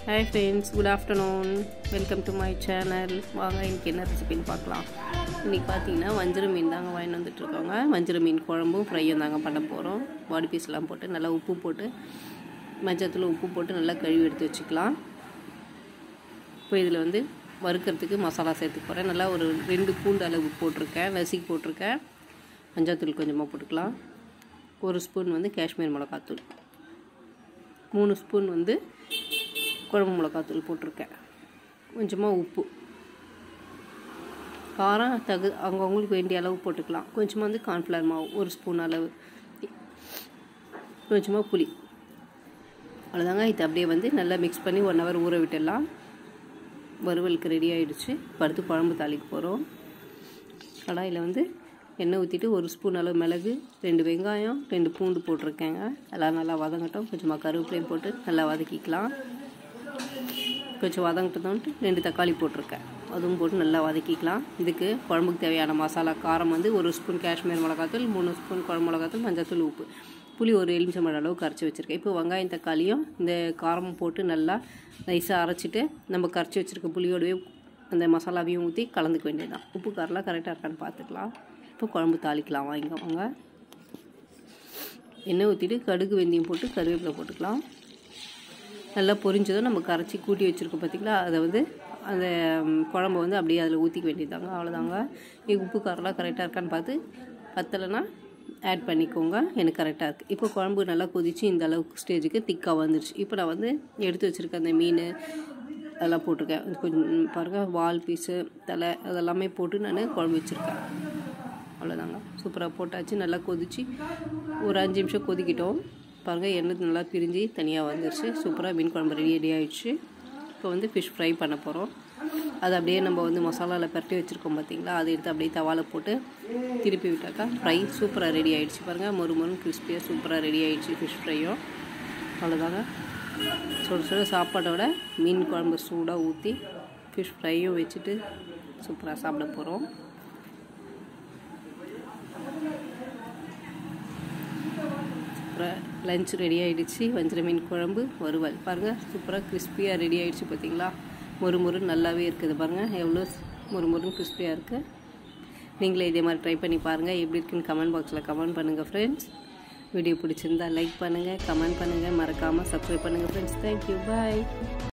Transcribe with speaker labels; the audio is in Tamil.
Speaker 1: hi friends good afternoon welcome to my channel வாங்க இன்றைக்கி என்ன ரெசிபின்னு பார்க்கலாம் இன்றைக்கி பார்த்தீங்கன்னா வஞ்சர மீன் தாங்க வாங்கிட்டு வந்துட்டுருக்கோங்க வஞ்சர மீன் குழம்பும் ஃப்ரையும் தாங்க பண்ண போகிறோம் பாடி பீஸ்லாம் போட்டு நல்லா உப்பு போட்டு மஞ்சத்தூள் உப்பு போட்டு நல்லா கழுவி எடுத்து வச்சுக்கலாம் இப்போ இதில் வந்து வறுக்கிறதுக்கு மசாலா சேர்த்து போகிறேன் நல்லா ஒரு ரெண்டு பூண்டு அளவு போட்டிருக்கேன் நசுக்கி போட்டிருக்கேன் மஞ்சத்தூள் கொஞ்சமாக போட்டுக்கலாம் ஒரு ஸ்பூன் வந்து காஷ்மீர் மிளகாத்தூள் மூணு ஸ்பூன் வந்து குழம்பு மிளகாத்தூள் போட்டிருக்கேன் கொஞ்சமாக உப்பு காரம் தகு அவங்கவுங்களுக்கு வேண்டிய அளவு போட்டுக்கலாம் கொஞ்சமாக வந்து கார்ன்ஃப்ளவர் மாவு ஒரு ஸ்பூன் அளவு கொஞ்சமாக புளி அவ்வளோதாங்க இது அப்படியே வந்து நல்லா மிக்ஸ் பண்ணி ஒன் ஹவர் ஊற விட்டுடலாம் வறுவலுக்கு ரெடி ஆகிடுச்சு படுத்து குழம்பு தாளிக்க போகிறோம் கடாயில் வந்து எண்ணெய் ஊற்றிட்டு ஒரு ஸ்பூன் அளவு மிளகு ரெண்டு வெங்காயம் ரெண்டு பூண்டு போட்டிருக்கேங்க எல்லாம் நல்லா வதங்கட்டும் கொஞ்சமாக கருவேப்பிலையும் போட்டு நல்லா வதக்கிக்கலாம் கொஞ்சம் வதங்கிட்டோன்ட்டு ரெண்டு தக்காளி போட்டிருக்கேன் அதுவும் போட்டு நல்லா வதக்கிக்கலாம் இதுக்கு குழம்புக்கு தேவையான மசாலா காரம் வந்து ஒரு ஸ்பூன் காஷ்மீர் மிளகாத்தூள் மூணு ஸ்பூன் குழம்பு மிளகாத்தூள் மஞ்சத்தூள் உப்பு புளி ஒரு எலுமிச்சம்பழம் அளவு கரைச்சி வச்சுருக்கேன் இப்போ வெங்காயம் தக்காளியும் இந்த காரமும் போட்டு நல்லா நைஸாக அரைச்சிட்டு நம்ம கரைச்சி வச்சுருக்க புளியோடவே அந்த மசாலாவையும் ஊற்றி கலந்துக்க வேண்டியதுதான் உப்பு காரெலாம் கரெக்டாக இருக்கான்னு பார்த்துக்கலாம் இப்போ குழம்பு தாளிக்கலாம் வாங்க வாங்க எண்ணெய் ஊற்றிட்டு கடுகு வெந்தயம் போட்டு கருவேப்பிலை போட்டுக்கலாம் நல்லா பொரிஞ்சதும் நம்ம கரைச்சி கூட்டி வச்சுருக்கோம் பார்த்திங்களா அதை வந்து அந்த குழம்பு வந்து அப்படியே அதில் ஊற்றிக்க வேண்டியதாங்க அவ்வளோதாங்க இது உப்பு காரெலாம் கரெக்டாக இருக்கான்னு பார்த்து பத்தலைன்னா ஆட் பண்ணிக்கோங்க எனக்கு கரெக்டாக இருக்குது இப்போ குழம்பு நல்லா கொதித்து இந்த அளவுக்கு ஸ்டேஜுக்கு திக்காக வந்துருச்சு இப்போ நான் வந்து எடுத்து வச்சுருக்க அந்த மீன் அதெல்லாம் போட்டிருக்கேன் கொஞ்சம் பாருங்கள் வால் பீஸு தலை அதெல்லாமே போட்டு நான் குழம்பு வச்சுருக்கேன் அவ்வளோதாங்க சூப்பராக போட்டாச்சு நல்லா கொதிச்சு ஒரு அஞ்சு நிமிஷம் கொதிக்கிட்டோம் பாருங்கள் எண்ணெய் நல்லா பிரிஞ்சு தனியாக வந்துருச்சு சூப்பராக மீன் குழம்பு ரெடி ரெடி ஆகிடுச்சு இப்போ வந்து ஃபிஷ் ஃப்ரை பண்ண போகிறோம் அது அப்படியே நம்ம வந்து மசாலாவில் பரட்டி வச்சுருக்கோம் பார்த்தீங்களா அதை எடுத்து அப்படியே தவாவில் போட்டு திருப்பி விட்டாக்கா ஃப்ரை சூப்பராக ரெடி ஆகிடுச்சு பாருங்கள் மொறு மொறு கிறிஸ்பியாக சூப்பராக ரெடி ஆகிடுச்சு ஃபிஷ் ஃப்ரையும் அவ்வளோதாங்க சுட சுட சாப்பாடோட மீன் குழம்பு சூடாக ஊற்றி ஃபிஷ் ஃப்ரையும் வச்சுட்டு சூப்பராக சாப்பிட போகிறோம் சூப்பராக லஞ்ச் ரெடி ஆகிடுச்சு வஞ்சர மீன் குழம்பு வறுவல் பாருங்கள் சூப்பராக கிறிஸ்பியாக ரெடி ஆகிடுச்சு பார்த்தீங்களா மொறு மொறு நல்லாவே இருக்குது பாருங்கள் எவ்வளோ மொறு மொறுன்னு கிறிஸ்பியாக இருக்குது நீங்களே இதே மாதிரி ட்ரை பண்ணி பாருங்கள் எப்படி இருக்குன்னு கமெண்ட் பாக்ஸில் கமெண்ட் பண்ணுங்கள் ஃப்ரெண்ட்ஸ் வீடியோ பிடிச்சிருந்தா லைக் பண்ணுங்கள் கமெண்ட் பண்ணுங்கள் மறக்காமல் சப்ஸ்கிரைப் பண்ணுங்கள் ஃப்ரெண்ட்ஸ் தேங்க்யூ பாய்